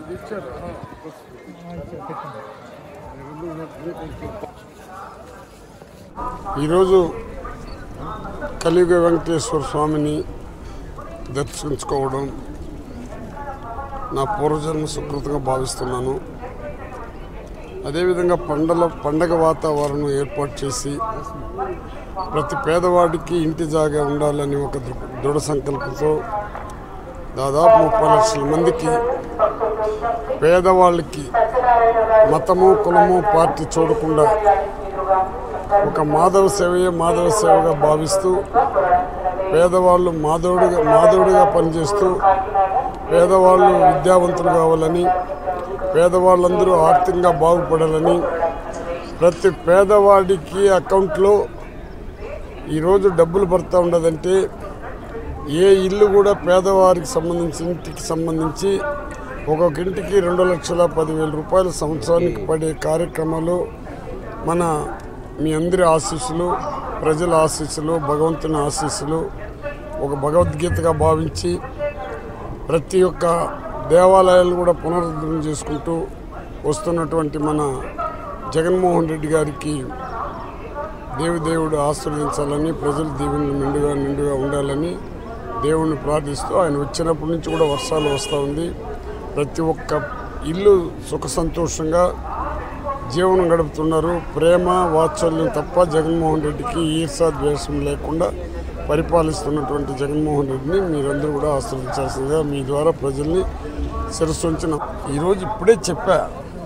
ఈరోజు కలియుగ వెంకటేశ్వర స్వామిని దర్శించుకోవడం నా పూర్వజన్మ సుకృతంగా భావిస్తున్నాను అదేవిధంగా పండల పండగ వాతావరణం ఏర్పాటు చేసి ప్రతి పేదవాడికి ఇంటి జాగా ఉండాలని ఒక దృ- దృఢ సంకల్పంతో దాదాపు ముప్పై లక్షల మందికి పేదవాళ్ళకి మతము కులము పార్టీ చూడకుండా ఒక మాధవ సేవయే మాధవ సేవగా భావిస్తూ పేదవాళ్ళు మాధవుడిగా మాధవుడిగా పనిచేస్తూ పేదవాళ్ళు విద్యావంతులు కావాలని పేదవాళ్ళందరూ ఆర్థికంగా బాగుపడాలని ప్రతి పేదవాడికి అకౌంట్లో ఈరోజు డబ్బులు పడుతూ ఉండదంటే ఏ ఇల్లు కూడా పేదవారికి సంబంధించి ఇంటికి సంబంధించి ఒక్కొక్క ఇంటికి రెండు లక్షల పదివేల రూపాయల సంవత్సరానికి పడే కార్యక్రమాలు మన మీ అందరి ఆశీస్సులు ప్రజల ఆశీస్సులు భగవంతుని ఆశీస్సులు ఒక భగవద్గీతగా భావించి ప్రతి ఒక్క దేవాలయాలు కూడా పునరుద్ధరణ చేసుకుంటూ వస్తున్నటువంటి మన జగన్మోహన్ రెడ్డి గారికి దేవదేవుడు ఆశీర్వదించాలని ప్రజలు దీవెనలు నిండుగా నిండుగా ఉండాలని దేవుణ్ణి ప్రార్థిస్తూ ఆయన వచ్చినప్పటి నుంచి కూడా వర్షాలు వస్తూ ఉంది ప్రతి ఒక్క ఇల్లు సుఖ సంతోషంగా జీవనం గడుపుతున్నారు ప్రేమ వాత్సల్యం తప్ప జగన్మోహన్ రెడ్డికి ఈర్షా ద్వేషం లేకుండా పరిపాలిస్తున్నటువంటి జగన్మోహన్ రెడ్డిని మీరందరూ కూడా ఆశీర్వదించాల్సిందిగా మీ ద్వారా ప్రజల్ని శిరస్సు ఉంచిన ఈరోజు ఇప్పుడే చెప్పా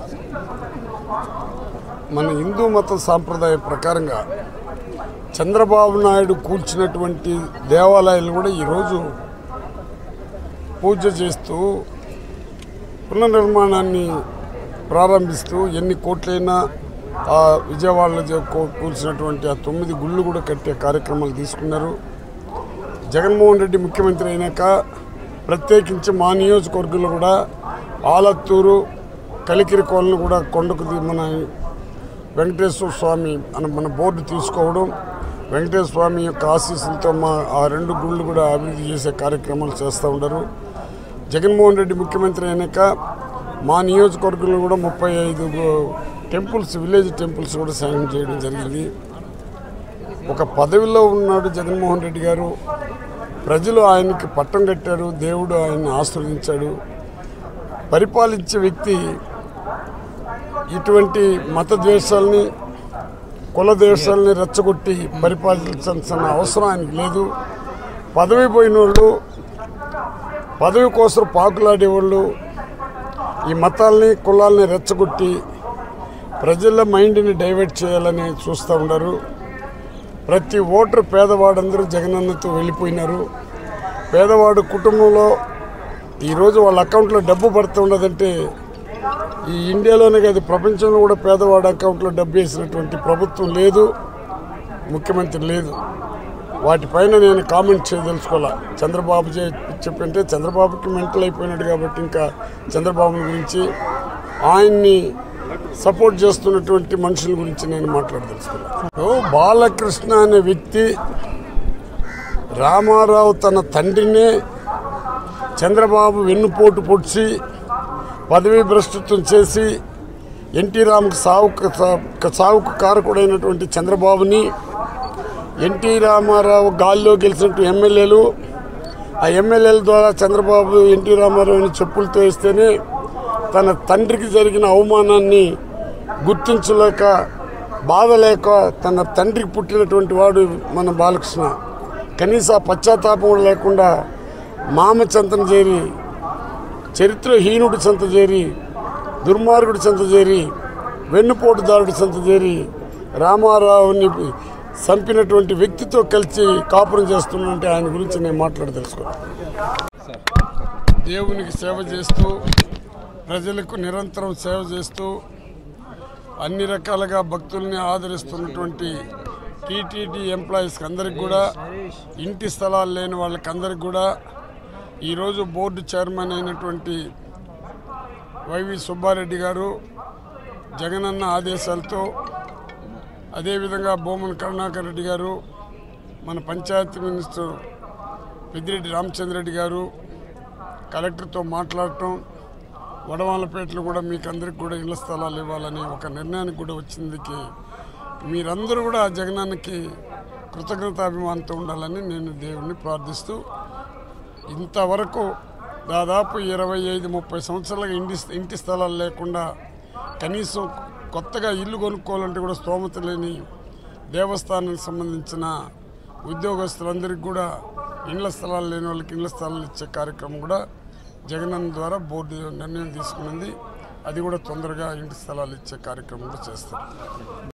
మన హిందూ మత సాంప్రదాయ ప్రకారంగా చంద్రబాబు నాయుడు కూల్చినటువంటి దేవాలయాలు కూడా ఈరోజు పూజ చేస్తూ పునర్నిర్మాణాన్ని ప్రారంభిస్తూ ఎన్ని కోట్లైనా ఆ విజయవాడలో జ- కూ- కూల్చినటువంటి ఆ తొమ్మిది గుళ్ళు కూడా కట్టే కార్యక్రమాలు తీసుకున్నారు జగన్మోహన్ రెడ్డి ముఖ్యమంత్రి అయినాక ప్రత్యేకించి మా నియోజకవర్గంలో కూడా ఆలత్తూరు కలికిరి కోలను కూడా కొండకు ది- మన వెంకటేశ్వర స్వామి అని మన బోర్డు తీసుకోవడం వెంకటేశ్వర స్వామి యొక్క ఆశీస్సులతో మా ఆ రెండు గుళ్ళు కూడా అభివృద్ధి చేసే కార్యక్రమాలు చేస్తూ ఉండరు జగన్మోహన్ రెడ్డి ముఖ్యమంత్రి అయినాక మా నియోజకవర్గంలో కూడా ముప్పై ఐదు టెంపుల్స్ విలేజ్ టెంపుల్స్ కూడా శాంక్షన్ చేయడం జరిగింది ఒక పదవిలో ఉన్నాడు జగన్మోహన్ రెడ్డి గారు ప్రజలు ఆయనకి పట్టం కట్టారు దేవుడు ఆయన్ని ఆశీర్వదించాడు పరిపాలించే వ్యక్తి ఇటువంటి మత ద్వేషాలని కుల ద్వేషాలని రెచ్చగొట్టి పరిపాలించాల్సిన అవసరం ఆయనకి లేదు పదవి పోయిన వాళ్ళు పదవి కోసం పాకులాడేవాళ్ళు ఈ మతాల్ని కులాల్ని రెచ్చగొట్టి ప్రజల మైండ్ని డైవర్ట్ చేయాలని చూస్తూ ఉన్నారు ప్రతి ఓటర్ పేదవాడందరూ జగనన్నతో వెళ్ళిపోయినారు పేదవాడు కుటుంబంలో ఈరోజు వాళ్ళ అకౌంట్లో డబ్బు పడుతూ ఉండదంటే ఈ ఇండియాలోనే కాదు ప్రపంచంలో కూడా పేదవాడి అకౌంట్లో డబ్బు వేసినటువంటి ప్రభుత్వం లేదు ముఖ్యమంత్రి లేదు వాటిపైన నేను కామెంట్ చేయదలుచుకోవాలా చంద్రబాబు చే- చెప్పింటే చంద్రబాబుకి మెంటల్ అయిపోయినాడు కాబట్టి ఇంకా చంద్రబాబు గురించి ఆయన్ని సపోర్ట్ చేస్తున్నటువంటి మనుషుల గురించి నేను మాట్లాడదలుచుకున్నాను బాలకృష్ణ అనే వ్యక్తి రామారావు తన తండ్రినే చంద్రబాబు వెన్నుపోటు పొడిచి పదవీ భ్రష్టత్వం చేసి ఎన్టీ రామ్కి సావుకు సా- సావుకు కారకుడైనటువంటి చంద్రబాబుని ఎన్టీ రామారావు గాల్లో గెలిచినట్టు ఎమ్మెల్యేలు ఆ ఎమ్మెల్యేల ద్వారా చంద్రబాబు ఎన్టీ రామారావుని చెప్పులతో వేస్తేనే తన తండ్రికి జరిగిన అవమానాన్ని గుర్తించలేక బాధ లేక తన తండ్రికి పుట్టినటువంటి వాడు మన బాలకృష్ణ కనీస ఆ పశ్చాత్తాపం కూడా లేకుండా మామ చెంతను చేరి చరిత్రహీనుడి చెంత చేరి దుర్మార్గుడి చెంత చేరి వెన్నుపోటుదారుడి చెంత చేరి రామారావుని చంపినటువంటి వ్యక్తితో కలిసి కాపురం చేస్తున్నంటే ఆయన గురించి నేను మాట్లాడదలుచుకున్నాను దేవునికి సేవ చేస్తూ ప్రజలకు నిరంతరం సేవ చేస్తూ అన్ని రకాలుగా భక్తుల్ని ఆదరిస్తున్నటువంటి టీటీడీ ఎంప్లాయీస్కి అందరికి కూడా ఇంటి స్థలాలు లేని వాళ్ళకి అందరికి కూడా ఈరోజు బోర్డు చైర్మన్ అయినటువంటి వైవి సుబ్బారెడ్డి గారు జగనన్న ఆదేశాలతో అదేవిధంగా బొమ్మన కరుణాకర్ రెడ్డి గారు మన పంచాయతీ మినిస్టర్ పెద్దిరెడ్డి రామచంద్రెడ్డి గారు కలెక్టర్తో మాట్లాడటం వడవాళ్ళపేటలో కూడా మీకు అందరికి కూడా ఇళ్ల స్థలాలు ఇవ్వాలని ఒక నిర్ణయానికి కూడా వచ్చిందికి మీరందరూ కూడా ఆ జగనానికి కృతజ్ఞతాభిమానంతో ఉండాలని నేను దేవుణ్ణి ప్రార్థిస్తూ ఇంతవరకు దాదాపు ఇరవై ఐదు ముప్పై సంవత్సరాలుగా ఇంటి ఇంటి స్థలాలు లేకుండా కనీసం కొత్తగా ఇల్లు కొనుక్కోవాలంటే కూడా స్తోమత లేని దేవస్థానానికి సంబంధించిన ఉద్యోగస్తులందరికీ కూడా ఇండ్ల స్థలాలు లేని వాళ్ళకి ఇండ్ల స్థలాలు ఇచ్చే కార్యక్రమం కూడా జగనన్న ద్వారా బోర్డు నిర్ణయం తీసుకున్నది అది కూడా తొందరగా ఇంటి స్థలాలు ఇచ్చే కార్యక్రమం కూడా చేస్తారు